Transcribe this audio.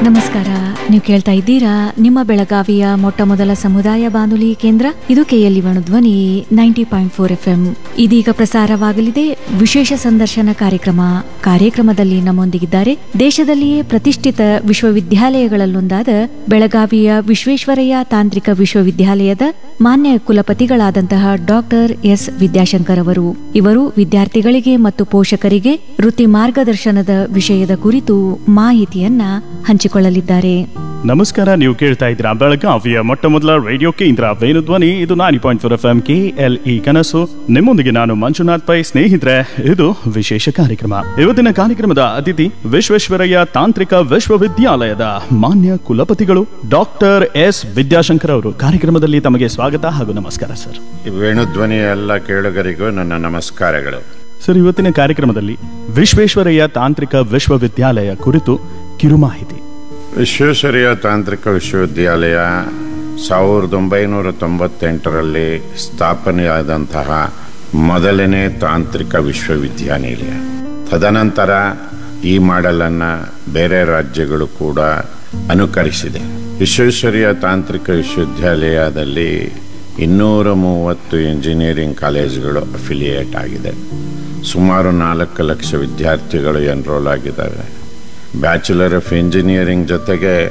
ನಮಸ್ಕಾರ ನೀವು ಕೇಳ್ತಾ ಇದ್ದೀರಾ ನಿಮ್ಮ ಬೆಳಗಾವಿಯ ಮೊಟ್ಟ ಮೊದಲ ಸಮುದಾಯ ಬಾನುಲಿ ಕೇಂದ್ರ ಇದು KLE Dhwani ninety point four F M ಇದೀಗ ಪ್ರಸಾರವಾಗಲಿದೆ ವಿಶೇಷ ಸಂದರ್ಶನ ಕಾರ್ಯಕ್ರಮ ಕಾರ್ಯಕ್ರಮದಲ್ಲಿ ನಮ್ಮೊಂದಿಗಿದ್ದಾರೆ ದೇಶದಲ್ಲಿಯೇ ಪ್ರತಿಷ್ಠಿತ ವಿಶ್ವವಿದ್ಯಾಲಯಗಳಲ್ಲೊಂದಾದ ಬೆಳಗಾವಿಯ ವಿಶ್ವೇಶ್ವರಯ್ಯ ತಾಂತ್ರಿಕ ವಿಶ್ವವಿದ್ಯಾಲಯದ ಮಾನ್ಯ ಕುಲಪತಿಗಳಾದಂತಹ ಡಾಕ್ಟರ್ ಎಸ್ ವಿದ್ಯಾಶಂಕರ್ ಅವರು ಇವರು ವಿದ್ಯಾರ್ಥಿಗಳಿಗೆ ಮತ್ತು ಪೋಷಕರಿಗೆ ವೃತ್ತಿ ಮಾರ್ಗದರ್ಶನದ ವಿಷಯದ ಕುರಿತು ಮಾಹಿತಿಯನ್ನ ಹಂಚಿಕೊಳ್ಳಲಿದ್ದಾರೆ ನಮಸ್ಕಾರ ನೀವು ಕೇಳ್ತಾ ಇದ್ದೀರಾ ಬೆಳಗಾವಿಯ ಮೊಟ್ಟ ಮೊದಲ ರೇಡಿಯೋ ಕೇಂದ್ರ ವೇಣುಧ್ವನಿ ಇದು ninety point four F M K L E ಕನಸು ನಿಮ್ಮೊಂದಿಗೆ ನಾನು ಮಂಜುನಾಥ್ ಪೈ ಸ್ನೇಹಿತರೆ ಇದು ವಿಶೇಷ ಕಾರ್ಯಕ್ರಮ ಇವತ್ತಿನ ಕಾರ್ಯಕ್ರಮದ ಅತಿಥಿ ವಿಶ್ವೇಶ್ವರಯ್ಯ ತಾಂತ್ರಿಕ ವಿಶ್ವವಿದ್ಯಾಲಯದ ಮಾನ್ಯ ಕುಲಪತಿಗಳು ಡಾಕ್ಟರ್ ಎಸ್ ವಿದ್ಯಾಶಂಕರ್ ಅವರು ಕಾರ್ಯಕ್ರಮದಲ್ಲಿ ತಮಗೆ ಸ್ವಾಗತ ಹಾಗೂ ನಮಸ್ಕಾರ ಸರ್ ವೇಣುಧ್ವನಿ ಎಲ್ಲ ಕೇಳುಗರಿಗೂ ನನ್ನ ನಮಸ್ಕಾರಗಳು ಸರ್ ಇವತ್ತಿನ ಕಾರ್ಯಕ್ರಮದಲ್ಲಿ ವಿಶ್ವೇಶ್ವರಯ್ಯ ತಾಂತ್ರಿಕ ವಿಶ್ವವಿದ್ಯಾಲಯ ಕುರಿತು ಕಿರು ಮಾಹಿತಿ ವಿಶ್ವೇಶ್ವರಯ್ಯ ತಾಂತ್ರಿಕ ವಿಶ್ವವಿದ್ಯಾಲಯ ಸಾವಿರದ ಒಂಬೈನೂರ ತೊಂಬತ್ತೆಂಟರಲ್ಲಿ ಸ್ಥಾಪನೆಯಾದಂತಹ ಮೊದಲನೇ ತಾಂತ್ರಿಕ ವಿಶ್ವವಿದ್ಯಾನಿಲಯ ತದನಂತರ ಈ ಮಾಡೆಲನ್ನು ಬೇರೆ ರಾಜ್ಯಗಳು ಕೂಡ ಅನುಕರಿಸಿದೆ ವಿಶ್ವೇಶ್ವರಯ್ಯ ತಾಂತ್ರಿಕ ವಿಶ್ವವಿದ್ಯಾಲಯದಲ್ಲಿ ಇನ್ನೂರ ಮೂವತ್ತು ಇಂಜಿನಿಯರಿಂಗ್ ಕಾಲೇಜುಗಳು ಅಫಿಲಿಯೇಟ್ ಆಗಿದೆ ಸುಮಾರು ನಾಲ್ಕು ಲಕ್ಷ ವಿದ್ಯಾರ್ಥಿಗಳು ಎನ್ರೋಲ್ ಆಗಿದ್ದಾರೆ ಬ್ಯಾಚುಲರ್ ಆಫ್ ಇಂಜಿನಿಯರಿಂಗ್ ಜೊತೆಗೆ